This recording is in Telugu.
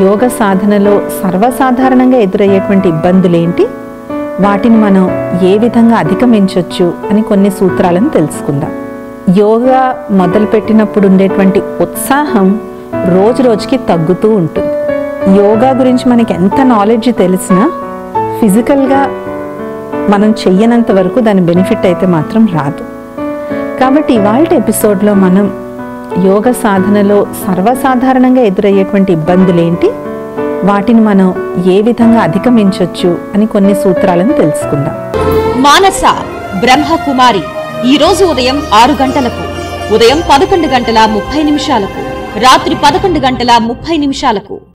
యోగ సాధనలో సర్వసాధారణంగా ఎదురయ్యేటువంటి ఇబ్బందులేంటి వాటిని మనం ఏ విధంగా అధిగమించవచ్చు అని కొన్ని సూత్రాలను తెలుసుకుందాం యోగా మొదలుపెట్టినప్పుడు ఉండేటువంటి ఉత్సాహం రోజు రోజుకి తగ్గుతూ ఉంటుంది యోగా గురించి మనకి ఎంత నాలెడ్జ్ తెలిసినా ఫిజికల్గా మనం చెయ్యనంత వరకు దాని బెనిఫిట్ అయితే మాత్రం రాదు కాబట్టి ఇవాళ ఎపిసోడ్లో మనం యోగ సాధనలో సర్వసాధారణంగా ఎదురయ్యేటువంటి ఇబ్బందులేంటి వాటిని మనం ఏ విధంగా అధిగమించవచ్చు అని కొన్ని సూత్రాలను తెలుసుకుందాం మానస బ్రహ్మకుమారి ఈ రోజు ఉదయం ఆరు గంటలకు ఉదయం పదకొండు గంటల ముప్పై నిమిషాలకు రాత్రి పదకొండు గంటల ముప్పై నిమిషాలకు